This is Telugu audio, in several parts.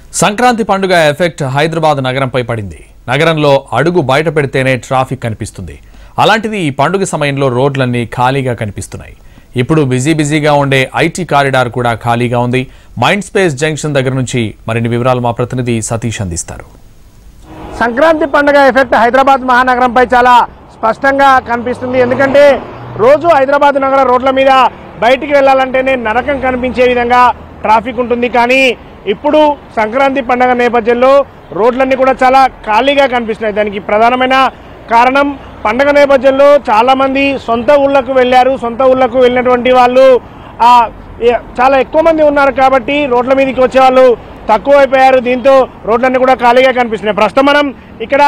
సంక్రాంతి పండుగ ఎఫెక్ట్ హైదరాబాద్ నగరంపై పడింది నగరంలో అడుగు బయట పెడితేనే ట్రాఫిక్ కనిపిస్తుంది అలాంటిది ఈ పండుగ సమయంలో రోడ్లన్నీ ఖాళీగా కనిపిస్తున్నాయి ఇప్పుడు బిజీ బిజీగా ఉండే ఐటీ కారిడార్ కూడా ఖాళీగా ఉంది మైండ్ స్పేస్ జంక్షన్ దగ్గర నుంచి మరిన్ని వివరాలు మా ప్రతినిధి సతీష్ అందిస్తారు సంక్రాంతి పండుగ ఎఫెక్ట్ హైదరాబాద్ మహానగరంపై చాలా స్పష్టంగా కనిపిస్తుంది ఎందుకంటే రోజు హైదరాబాద్ నగర రోడ్ల మీద బయటికి వెళ్ళాలంటేనే నరకం కనిపించే విధంగా ట్రాఫిక్ ఉంటుంది కానీ ఇప్పుడు సంక్రాంతి పండుగ నేపథ్యంలో రోడ్లన్నీ కూడా చాలా ఖాళీగా కనిపిస్తున్నాయి దానికి ప్రధానమైన కారణం పండుగ నేపథ్యంలో చాలామంది సొంత ఊళ్ళకు వెళ్ళారు సొంత ఊళ్ళకు వెళ్ళినటువంటి వాళ్ళు ఆ, ఏ- చాలా ఎక్కువ మంది ఉన్నారు కాబట్టి రోడ్ల మీదకి వచ్చే వాళ్ళు తక్కువ అయిపోయారు దీంతో రోడ్లన్నీ కూడా ఖాళీగా కనిపిస్తున్నాయి ప్రస్తుతం మనం ఇక్కడ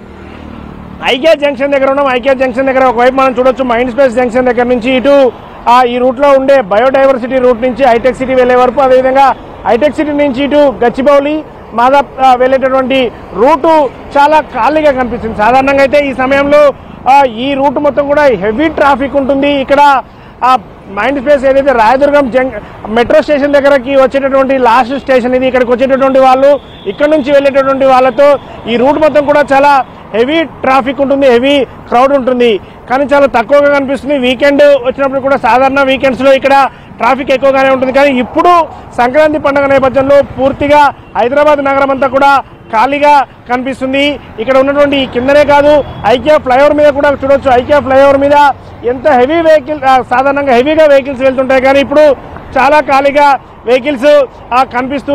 ఐకే జంక్షన్ దగ్గర ఉన్నాం ఐకే జంక్షన్ దగ్గర ఒకవైపు మనం చూడొచ్చు మైండ్ స్పేస్ జంక్షన్ దగ్గర నుంచి ఇటు ఆ, ఈ రూట్లో ఉండే బయోడైవర్సిటీ రూట్ నుంచి హైటెక్ సిటీ వెళ్ళే వరకు అదేవిధంగా హైటెక్ సిటీ నుంచి ఇటు గచ్చిబౌలి మాదాప్ ఆ, వెళ్ళేటటువంటి రూటు చాలా ఖాళీగా కనిపిస్తుంది సాధారణంగా అయితే ఈ సమయంలో ఆ, ఈ రూట్ మొత్తం కూడా హెవీ ట్రాఫిక్ ఉంటుంది ఇక్కడ ఆ మైండ్ స్పేస్ ఏదైతే రాయదుర్గం జంక్ మెట్రో స్టేషన్ దగ్గరకి వచ్చేటటువంటి లాస్ట్ స్టేషన్ ఇది ఇక్కడికి వచ్చేటటువంటి వాళ్ళు ఇక్కడ నుంచి వెళ్ళేటటువంటి వాళ్ళతో ఈ రూట్ మొత్తం కూడా చాలా హెవీ ట్రాఫిక్ ఉంటుంది హెవీ క్రౌడ్ ఉంటుంది కానీ చాలా తక్కువగా కనిపిస్తుంది వీకెండ్ వచ్చినప్పుడు కూడా సాధారణ వీకెండ్స్లో ఇక్కడ ట్రాఫిక్ ఎక్కువగానే ఉంటుంది కానీ ఇప్పుడు సంక్రాంతి పండుగ నేపథ్యంలో పూర్తిగా హైదరాబాద్ నగరం అంతా కూడా ఖాళీగా కనిపిస్తుంది ఇక్కడ ఉన్నటువంటి ఈ కిందనే కాదు ఐకియా ఫ్లైఓవర్ మీద కూడా చూడొచ్చు ఐకియా ఫ్లైఓవర్ మీద ఎంత హెవీ వెహికల్ ఆ, సాధారణంగా హెవీగా వెహికల్స్ వెళ్తుంటాయి కానీ ఇప్పుడు చాలా ఖాళీగా వెహికల్స్ కనిపిస్తూ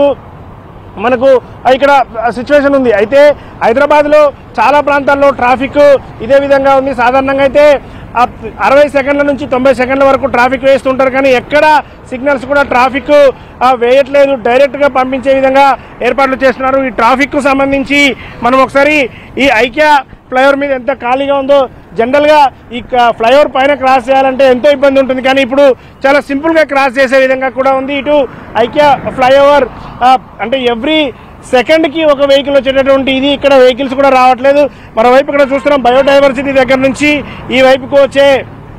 మనకు ఇక్కడ సిచ్యువేషన్ ఉంది అయితే హైదరాబాద్లో చాలా ప్రాంతాల్లో ట్రాఫిక్ ఇదే విధంగా ఉంది సాధారణంగా అయితే ఆ అరవై సెకండ్ల నుంచి తొంభై సెకండ్ల వరకు ట్రాఫిక్ వేస్తుంటారు కానీ ఎక్కడ సిగ్నల్స్ కూడా ట్రాఫిక్ ఆ, వేయట్లేదు డైరెక్ట్గా పంపించే విధంగా ఏర్పాట్లు చేస్తున్నారు ఈ ట్రాఫిక్కు సంబంధించి మనం ఒకసారి ఈ ఐక్య ఫ్లైఓవర్ మీద ఎంత ఖాళీగా ఉందో జనరల్గా ఈ క- ఫ్లైఓవర్ పైన క్రాస్ చేయాలంటే ఎంతో ఇబ్బంది ఉంటుంది కానీ ఇప్పుడు చాలా సింపుల్గా క్రాస్ చేసే విధంగా కూడా ఉంది ఇటు ఐక్య ఫ్లైఓవర్ ఆ, అంటే ఎవ్రీ సెకండ్కి ఒక వెహికల్ వచ్చేటటువంటి ఇది ఇక్కడ వెహికల్స్ కూడా రావట్లేదు మరోవైపు ఇక్కడ చూస్తున్నాం బయోడైవర్సిటీ దగ్గర నుంచి ఈ వైపుకు వచ్చే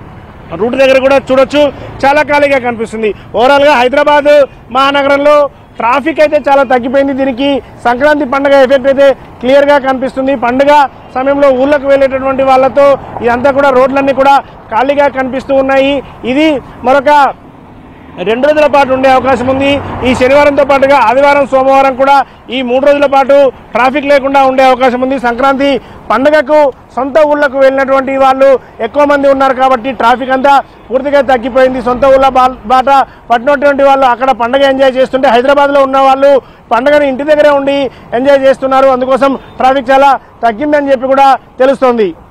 రూట్ దగ్గర కూడా చూడొచ్చు చాలా ఖాళీగా కనిపిస్తుంది ఓవరాల్గా హైదరాబాద్ మహానగరంలో ట్రాఫిక్ అయితే చాలా తగ్గిపోయింది దీనికి సంక్రాంతి పండుగ ఎఫెక్ట్ అయితే క్లియర్గా కనిపిస్తుంది పండుగ సమయంలో ఊళ్ళకు వెళ్ళేటటువంటి వాళ్ళతో ఇదంతా కూడా రోడ్లన్నీ కూడా ఖాళీగా కనిపిస్తూ ఉన్నాయి ఇది మరొక రెండు రోజుల పాటు ఉండే అవకాశం ఉంది ఈ శనివారంతో పాటుగా ఆదివారం సోమవారం కూడా ఈ మూడు రోజుల పాటు ట్రాఫిక్ లేకుండా ఉండే అవకాశం ఉంది సంక్రాంతి పండుగకు సొంత ఊళ్ళకు వెళ్ళినటువంటి వాళ్ళు ఎక్కువ మంది ఉన్నారు కాబట్టి ట్రాఫిక్ అంతా పూర్తిగా తగ్గిపోయింది సొంత ఊళ్ళ బా- బాట పట్టినటువంటి వాళ్ళు అక్కడ పండుగ ఎంజాయ్ చేస్తుంటే హైదరాబాద్లో ఉన్న వాళ్ళు పండుగని ఇంటి దగ్గరే ఉండి ఎంజాయ్ చేస్తున్నారు అందుకోసం ట్రాఫిక్ చాలా తగ్గిందని చెప్పి కూడా తెలుస్తోంది